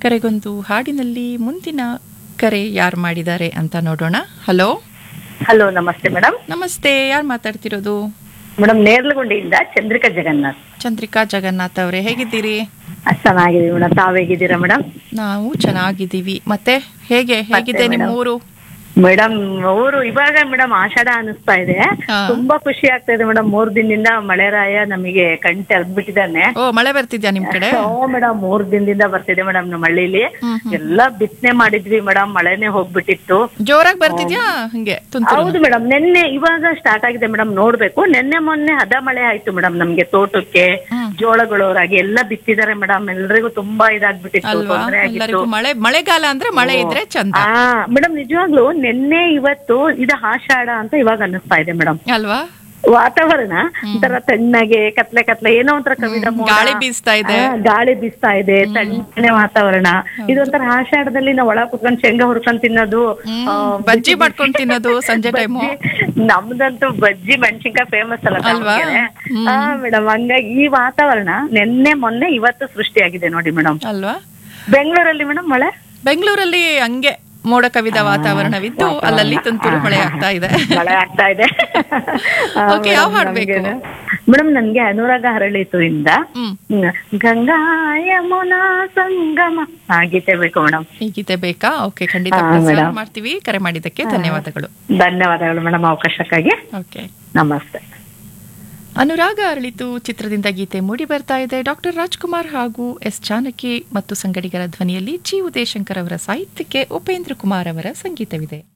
ಕರೆಗೊಂದು ಹಾಡಿನಲ್ಲಿ ಮುಂದಿನ ಕರೆ ಯಾರು ಮಾಡಿದ್ದಾರೆ ಅಂತ ನೋಡೋಣ ಹಲೋ ಹಲೋ ನಮಸ್ತೆ ಮೇಡಮ್ ನಮಸ್ತೆ ಯಾರು ಮಾತಾಡ್ತಿರೋದು ಮೇಡಮ್ ನೇರ್ಲಗುಂಡಿಯಿಂದ ಚಂದ್ರಿಕಾ ಜಗನ್ನಾಥ್ ಚಂದ್ರಿಕಾ ಜಗನ್ನಾಥ್ ಅವರೇ ಹೇಗಿದ್ದೀರಿ ಅಷ್ಟ್ ಚೆನ್ನಾಗಿದೀವಿ ಮೇಡಮ್ ತಾವ್ ಹೇಗಿದ್ದೀರಾ ಮೇಡಮ್ ನಾವು ಚೆನ್ನಾಗಿದ್ದೀವಿ ಮತ್ತೆ ಹೇಗೆ ಹೇಗಿದೆ ನಿಮ್ಮ ಮೇಡಮ್? ಊರು ಮೇಡಮ್ ಊರು ಇವಾಗ ಮೇಡಮ್ ಆಷಾಢ ಅನಿಸ್ತಾ ಇದೆ ಹಾ. ತುಂಬಾ ಖುಷಿ ಆಗ್ತಾ ಇದೆ ಮೇಡಮ್ ಮೂರ್ ದಿನದಿಂದ ಮಳೆರಾಯ ನಮಗೆ ಕಣ್ ತೆರೆದ್ಬಿಟ್ಟಿದ್ದಾನೆ ಓ ಮಳೆ ಬರ್ತಿದ್ಯಾ ನಿಮ್ ಕಡೆ ಓ ಮೇಡಮ್ ಮೂರ್ ದಿನದಿಂದ ಬರ್ತಿದೆ ಮೇಡಮ್ ನಮ್ಮ ಹಳ್ಳಿಲಿ ಹ್ಮ್, ಹ್ಮ್. ಎಲ್ಲ ಬಿತ್ತನೆ ಮಾಡಿದ್ವಿ ಮೇಡಮ್ ಮಳೆನೆ ಹೋಗ್ಬಿಟ್ಟಿತ್ತು ಜೋರಾಗಿ ಬರ್ತಿದ್ಯಾ ಹಂಗೆ ತುಂತುರು ಹೌದು ಮೇಡಮ್ ನಿನ್ನೆ ಇವಾಗ ಸ್ಟಾರ್ಟ್ ಆಗಿದೆ ಮೇಡಮ್ ನೋಡ್ಬೇಕು ನಿನ್ನೆ ಮೊನ್ನೆ ಹದ ಮಳೆ ಆಯ್ತು ಮೇಡಮ್ ನಮ್ಗೆ ತೋಟಕ್ಕೆ ಹ್ಮ್. ಜೋಳಗಳು ರಾಗಿ ಎಲ್ಲ ಬಿತ್ತಿದ್ದಾರೆ ಮೇಡಮ್ ಎಲ್ರಿಗೂ ತುಂಬಾ ಇದಾಗ್ಬಿಟ್ಟಿತ್ತು ಅಲ್ವಾ ತೊಂದ್ರೆ ಆಗಿತ್ತು ಎಲ್ಲರಿಗೂ ಮಳೆ ಮಳೆಗಾಲ ಅಂದ್ರೆ ಮಳೆ ಇದ್ರೆ ಚಂದ ಆ ಮೇಡಮ್ ನಿಜವಾಗ್ಲೂ ನಿನ್ನೆ ಇವತ್ತು ಇದು ಆಷಾಢ ಅಂತ ಇವಾಗ ಅನ್ನಿಸ್ತಾ ಇದೆ ಮೇಡಮ್ ಅಲ್ವಾ ವಾತಾವರಣ ಒಂಥರ ತಣ್ಣಗೆ ಕತ್ಲೆ ಕತ್ಲೆ ಏನೋ ಒಂಥರ ಕವಿದ ಮೋಡ. ಗಾಳಿ ಬೀಸ್ತಾ ಇದೆ. ಆ, ಗಾಳಿ ಬೀಸ್ತಾ ಇದೆ ತಣ್ಣನೆ ವಾತಾವರಣ ಇದೊಂಥರ ಆಷಾಢದಲ್ಲಿ ನಾವು ಒಳ ಕುತ್ಕೊಂಡು ಶೇಂಗಾ ಹುರ್ಕೊಂಡ್ ತಿನ್ನೋದು ಹ್ಮ್. ಆ, ಬಜ್ಜಿ ಮಾಡ್ಕೊಂಡ್ ತಿನ್ನೋದು ಸಂಜೆ ಟೈಮು ಬಜ್ಜಿ- ನಮ್ದಂತೂ ಬಜ್ಜಿ ಮೆಣಸಿನ್ಕಾಯಿ ಫೇಮಸ್ ಅಲ್ಲ ಅಲ್ವಾ? ದಾವಣಗೆರೆ. ಹ್ಮ್. ಆ ಮೇಡಮ್ ಹಂಗಾಗಿ ಈ ವಾತಾವರಣ ನಿನ್ನೆ ಮೊನ್ನೆ ಇವತ್ತು ಸೃಷ್ಟಿಯಾಗಿದೆ ನೋಡಿ ಮೇಡಮ್ ಅಲ್ವಾ ಬೆಂಗಳೂರಲ್ಲಿ ಮೇಡಮ್ ಮಳೆ ಬೆಂಗಳೂರಲ್ಲಿ ಹಂಗೆ ಮೋಡ ಕವಿದ ವಾತಾವರಣವಿದ್ದು ಅಲ್ಲಲ್ಲಿ ತುಂತುರು ಮಳೆ ಆಗ್ತಾ ಇದೆ ಮಳೆ ಆಗ್ತಾ ಇದೆ Okay, ಯಾವ ಹಾಡ್ ಬೇಕು? ಮೇಡಮ್ ನನ್ಗೆ ಅನುರಾಗ ಹರಳಿತು ಇಂದ ಹ್ಮ್ ಗಂಗಾ ಯಮುನಾ ಸಂಗಮ ಆ ಗೀತೆ ಬೇಕು ಮೇಡಮ್ ಈ ಗೀತೆ ಬೇಕಾ ಓಕೆ ಖಂಡಿತ ಹಾ, ಪ್ರಸಾರ ಮೇಡಮ್. ಮಾಡ್ತೀವಿ ಕರೆ ಮಾಡಿದ್ದಕ್ಕೆ ಧನ್ಯವಾದಗಳು ಧನ್ಯವಾದಗಳು ಮೇಡಮ್ ಅವಕಾಶಕ್ಕಾಗಿ ಓಕೆ ನಮಸ್ತೆ ಅನುರಾಗ ಅರಳಿತು ಚಿತ್ರದಿಂದ ಗೀತೆ ಮೂಡಿ ಬರ್ತಾ ಇದೆ ಡಾಕ್ಟರ್ ರಾಜ್ಕುಮಾರ್ ಹಾಗೂ ಎಸ್ ಜಾನಕಿ ಮತ್ತು ಸಂಗಡಿಗರ ಧ್ವನಿಯಲ್ಲಿ ಜಿ ಉದಯಶಂಕರ್ ಅವರ ಸಾಹಿತ್ಯಕ್ಕೆ ಉಪೇಂದ್ರ ಕುಮಾರ್ ಅವರ ಸಂಗೀತವಿದೆ